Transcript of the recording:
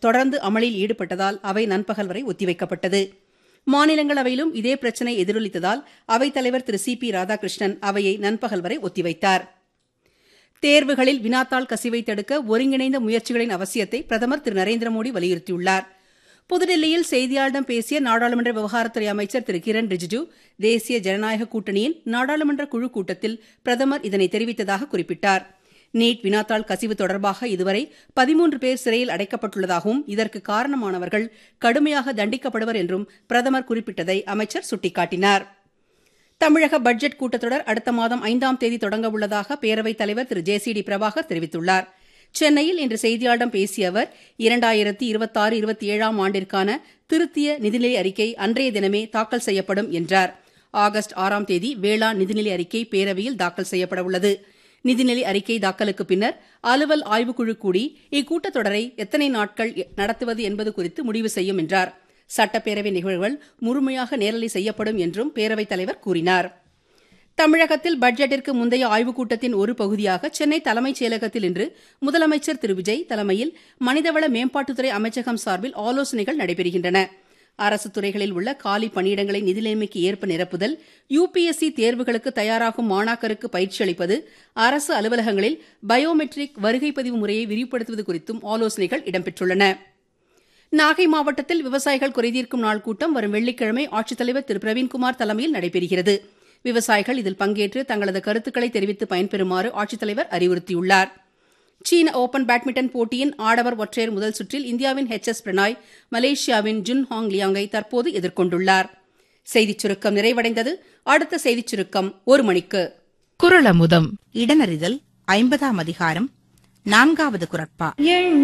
தொடர்ந்து அமளியில் ஈடுபட்டதால் அவை நண்பகல் வரை ஒத்திவைக்கப்பட்டது மாநிலங்களவையிலும் இதே பிரச்சினை எதிரொலித்ததால் அவைத்தலைவர் திரு சி பி ராதாகிருஷ்ணன் அவையை நண்பகல் வரை ஒத்திவைத்தார் தேர்வுகளில் வினாத்தாள் கசிவை தடுக்க ஒருங்கிணைந்த முயற்சிகளின் அவசியத்தை பிரதமர் திரு நரேந்திர மோடி வலியுறுத்தியுள்ளார் புதுடில்லியில் செய்தியாளர்களிடம் பேசிய நாடாளுமன்ற விவகாரத்துறை அமைச்சர் திரு கிரண் ரிஜிஜு தேசிய ஜனநாயக கூட்டணியின் நாடாளுமன்ற குழு கூட்டத்தில் பிரதமர் இதனை தெரிவித்ததாக குறிப்பிட்டார் நீட் வினாத்தாள் கசிவு தொடர்பாக இதுவரை பதிமூன்று பேர் சிறையில் அடைக்கப்பட்டுள்ளதாகவும் இதற்கு காரணமானவர்கள் கடுமையாக தண்டிக்கப்படுவர் என்றும் பிரதமர் குறிப்பிட்டதை அமைச்சர் சுட்டிக்காட்டினார் தமிழக பட்ஜெட் கூட்டத்தொடர் அடுத்த மாதம் ஐந்தாம் தேதி தொடங்க உள்ளதாக பேரவைத் தலைவர் Thiru J C D Prabhakar தெரிவித்துள்ளார் சென்னையில் இன்று செய்தியாளர்களிடம் பேசிய அவர் இரண்டாயிரத்தி இருபத்தாறு இருபத்தி ஏழாம் ஆண்டிற்கான திருத்திய நிதிநிலை அறிக்கை அன்றைய தினமே தாக்கல் செய்யப்படும் என்றார் ஆகஸ்ட் ஆறாம் தேதி வேளாண் நிதிநிலை அறிக்கை பேரவையில் தாக்கல் செய்யப்பட உள்ளது நிதிநிலை அறிக்கை தாக்கலுக்கு பின்னர் அலுவல் ஆய்வுக்குழு கூடி இக்கூட்டத்தொடரை எத்தனை நாட்கள் நடத்துவது என்பது குறித்து முடிவு செய்யும் என்றார் சட்டப்பேரவை நிகழ்வுகள் முழுமையாக நேரலை செய்யப்படும் என்றும் பேரவைத் தலைவர் கூறினார் தமிழகத்தில் பட்ஜெட்டிற்கு முந்தைய ஆய்வுக் கூட்டத்தின் ஒரு பகுதியாக சென்னை தலைமைச் செயலகத்தில் இன்று முதலமைச்சர் திரு விஜய் தலைமையில் மனிதவள மேம்பாட்டுத்துறை அமைச்சகம் சார்பில் ஆலோசனைகள் நடைபெறுகின்றன அரசு துறைகளில் உள்ள காலி பணியிடங்களை நிதி நிலைமைக்கு ஏற்ப நிரப்புதல் யுபிஎஸ்சி தேர்வுகளுக்கு தயாராகும் மாணாக்கருக்கு பயிற்சி அளிப்பது அரசு அலுவலகங்களில் பயோமெட்ரிக் வருகை பதிவு முறையை விரிவுபடுத்துவது குறித்தும் ஆலோசனைகள் இடம்பெற்றுள்ளன நாகை மாவட்டத்தில் விவசாயிகள் குறைதீர்க்கும் நாள் கூட்டம் வரும் வெள்ளிக்கிழமை ஆட்சித்தலைவர் திரு பிரவீன்குமார் தலைமையில் நடைபெறுகிறது விவசாயிகள் இதில் பங்கேற்று தங்களது கருத்துக்களை தெரிவித்து பயன்பெறுமாறு ஆட்சித்தலைவர் அறிவுறுத்தியுள்ளார் சீன ஓபன் பேட்மிண்டன் போட்டியின் ஆடவர் ஒற்றையர் முதல் சுற்றில் இந்தியாவின் ஹெச் எஸ் பிரணாய் மலேசியாவின் ஜுன் ஹாங் லியாங்கை தற்போது எதிர்கொண்டுள்ளார் செய்திச் சுருக்கம் நிறைவடைந்தது அடுத்த செய்திச் சுருக்கம் ஒரு மணிக்கு குரலமுதம் இடனறிதல் ஐம்பதாம் அதிகாரம் நான்காவது குரட்பா